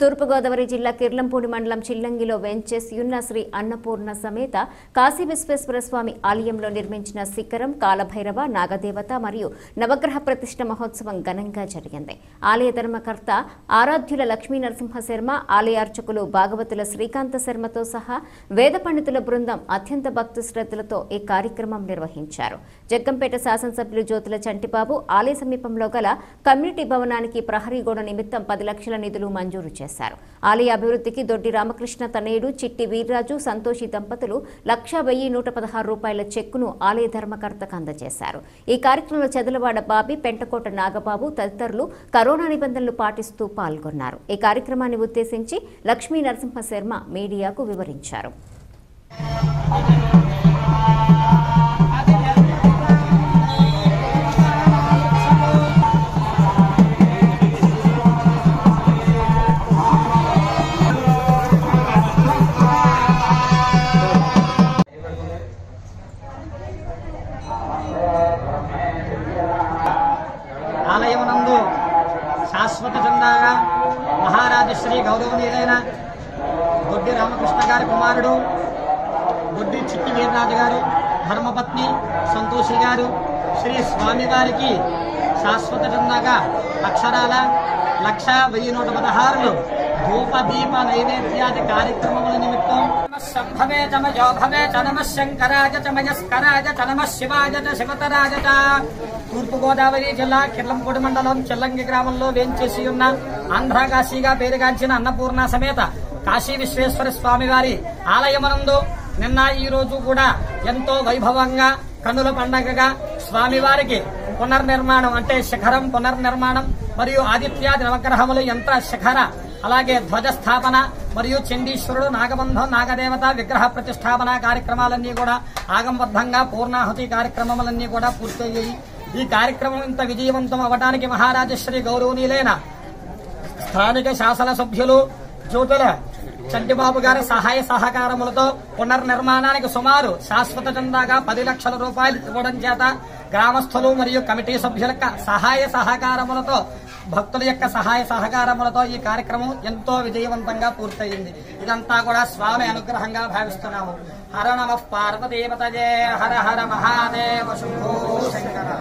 తూర్పుగోదావరి జిల్లా కిర్లంపూడి మండలం చిల్లంగిలో వెంచేసి ఉన్న శ్రీ అన్నపూర్ణ సమేత కాశీ విశ్వేశ్వర స్వామి ఆలయంలో నిర్మించిన శిఖరం కాలభైరవ నాగదేవత మరియు నవగ్రహ ప్రతిష్ఠ మహోత్సవం ఘనంగా జరిగింది ఆలయ ధర్మకర్త ఆరాధ్యుల లక్ష్మీ నరసింహ శర్మ ఆలయ అర్చకులు భాగవతుల శ్రీకాంత శర్మతో సహా వేద పండితుల బృందం అత్యంత భక్తి శ్రద్ధలతో ఈ కార్యక్రమం నిర్వహించారు జగ్గంపేట శాసనసభ్యులు జ్యోతుల చంటిబాబు ఆలయ సమీపంలో గల కమ్యూనిటీ భవనానికి ప్రహరీ గోడ నిమిత్తం పది లక్షల నిధులు మంజూరు చేశారు ఆలయ అభివృద్ధికి దొడ్డి రామకృష్ణ తనయుడు చిట్టి వీర్రాజు సంతోషి దంపతులు లక్ష వెయ్యి నూట పదహారు రూపాయల చెక్కును ఆలయ ధర్మకర్తకు అందజేశారు ఈ కార్యక్రమంలో చెదలవాడ బాబి పెంటకోట నాగబాబు తదితరులు కరోనా నిబంధనలు పాటిస్తూ పాల్గొన్నారు ఈ కార్యక్రమాన్ని ఉద్దేశించి లక్ష్మీ నరసింహ శర్మ మీడియాకు వివరించారు ఆలయమునందు శాశ్వత చందాగా మహారాజు శ్రీ గౌరవనీయులైన దొడ్డి రామకృష్ణ గారి కుమారుడు దొడ్డి చిట్టి వీర్రాజు గారు ధర్మపత్ని సంతోషి గారు శ్రీ స్వామివారికి శాశ్వత చందాగా అక్షరాల లక్ష వెయ్యి నూట పదహారులు ధూప దీప నైవేద్యాది కార్యక్రమముల నిమిత్తం సంభవే చమయో భవే చ నమ శంకరాజ చ మయస్కరాజ చ నమ శివాజ చ శివతరాజ చ తూర్పుగోదావరి జిల్లా కిర్లంపూడి మండలం చెల్లంగి గ్రామంలో వేంచేసి ఉన్న ఆంధ్ర కాశీగా పేరుగాంచిన అన్నపూర్ణ సమేత కాశీ విశ్వేశ్వర స్వామి వారి ఆలయమనందు నిన్న ఈ రోజు కూడా ఎంతో వైభవంగా కన్నుల పండగగా స్వామివారికి పునర్నిర్మాణం అంటే శిఖరం పునర్నిర్మాణం మరియు ఆదిత్యాది నవగ్రహములు యంత్ర శిఖర అలాగే ధ్వజస్థాపన మరియు చండీశ్వరుడు నాగబంధం నాగదేవత విగ్రహ ప్రతిష్టాపన కార్యక్రమాలన్నీ కూడా ఆగంబద్ధంగా పూర్ణాహుతి కార్యక్రమములన్నీ కూడా పూర్తయ్యాయి ఈ కార్యక్రమం ఇంత విజయవంతం అవడానికి మహారాజశ్రీ గౌరవనీయులైన స్థానిక శాసనసభ్యులు జ్యోతుల చంటిబాబు గారి సహాయ సహకారములతో పునర్నిర్మాణానికి సుమారు శాశ్వత చందాగా పది లక్షల రూపాయలు ఇవ్వడం చేత గ్రామస్తులు మరియు కమిటీ సభ్యుల యొక్క సహాయ సహకారములతో భక్తుల యొక్క సహాయ సహకారములతో ఈ కార్యక్రమం ఎంతో విజయవంతంగా పూర్తయింది ఇదంతా కూడా స్వామి అనుగ్రహంగా భావిస్తున్నాము హర నమ పార్వతీపతజే హర హర మహాదేవ శంభో శంకర